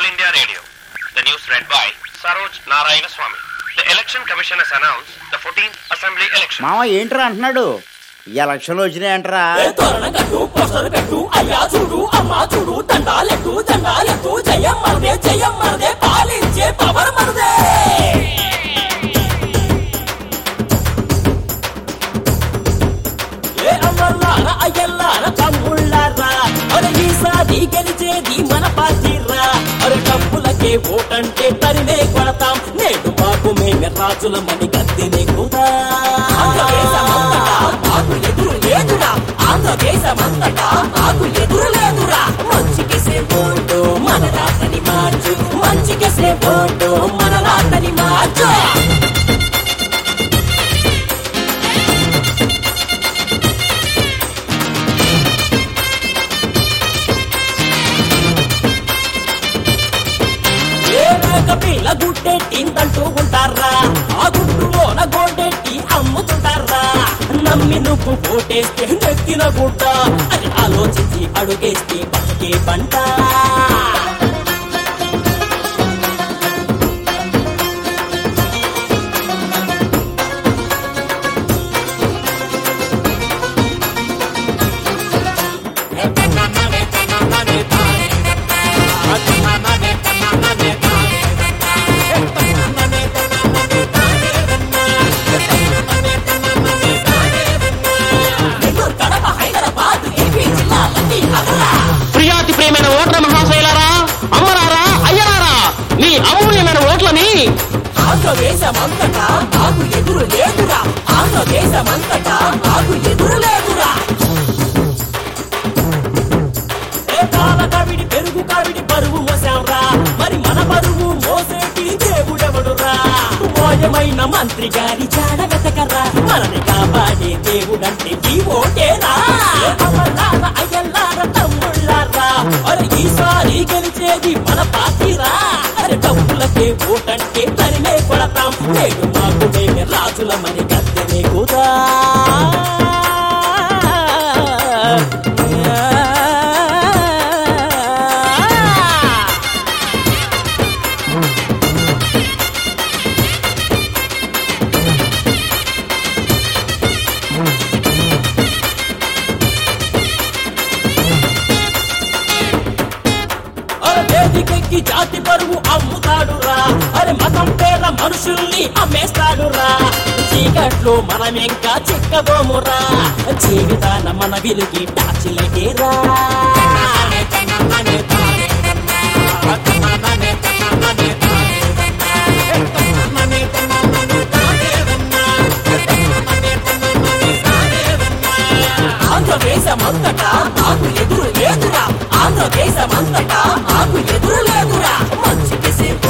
India Radio. The news read by Saroj Narayana Swamy. The Election Commission has announced the 14th Assembly election. మామ ఏంట్రా అంటున్నాడు ఈ ఎలక్షన్లు వచ్చినాయంటరా ఏ తోరణ కట్టు పోస్టర్ కట్టు అయ్యా చూడు అమ్మా చూడు దండాలెట్టు దండాలెట్టు జయం మనదే జయం మనదే పాలించే పవర్ మనదే ఏ అమ్మల్లారా అయ్యల్లారా తమ్ముళ్ళారా అరే ఈసారి గెలిచేది మన పార్టీరా అరే డబ్బులకే ఓటంటే తరిమే కొడతాం నేడు మాకు మేమే రాజులమని గద్దెనే కూడా ఆంధ్రదేశమంతటా మాకు ఎదురు లేదురా ఆంధ్రదేశమంతటా మాకు ఎదురు లేదురా మంచికేసే ఓటు మన రాతని మార్చు మంచికేసే ఓటు మన రాతని మార్చు ఏ మేక పిల్ల గుడ్డెట్టిందంటూ ఉంటారా ఆ గుడ్డులోన గోడెట్టి అమ్ముతుంటారా నమ్మి నువ్వు ఓటేస్తే నెక్కిన గుడ్డ అని ఆలోచించి అడుగేస్తే బతికే పంట నెల్లూరు, కడప హైదరాబాద్ ఏపీ జిల్లాలన్నీ అగరా ప్రియాతి ప్రియమైన ఓట్ల మహాశైలారా అమ్మరారా అయ్యరారా మీ అమూల్యమైన ఓట్లని ఆంధ్రదేశమంతటా నాకు ఎదురు లేదురా ఆంధ్రదేశమంతటా నాకు ఎదురు లేదురా ఏ కాల కవిడి పెరుగు కవిడి బరువు మోసాంరా మరి మన బరువు మోసేటి దేవుడెవడురా మోయమైన మంత్రి గారి జాడ వెతకరా మనని కాపాడే దేవుడంటే ఈ ఓటేరా ఏ అమ్మలార అయ్యల్లార తమ్ముళ్ళారా అరే ఈసారి గెలిచేది మన పార్టీరా అరే డబ్బులకే ఓటంటే తరిమే కొడతాం నేడు మాకు మేమే రాజులమని గద్దెనే కూడా అరే వేదికెక్కి జాతి పరువు అమ్ముతాడురా అరే మతం పేర మనుషుల్ని అమ్మేస్తాడురా చీకట్లో మనం ఇంకా చిక్కబోమురా జీవితాన మన విలుగి టాచిలకేరా ఆంధ్రదేశమంతటా మాకు ఎదురు లేదురా ఆంధ్రదేశమంతటా మాకు ఎదురు లేదురా మంచికి సేపు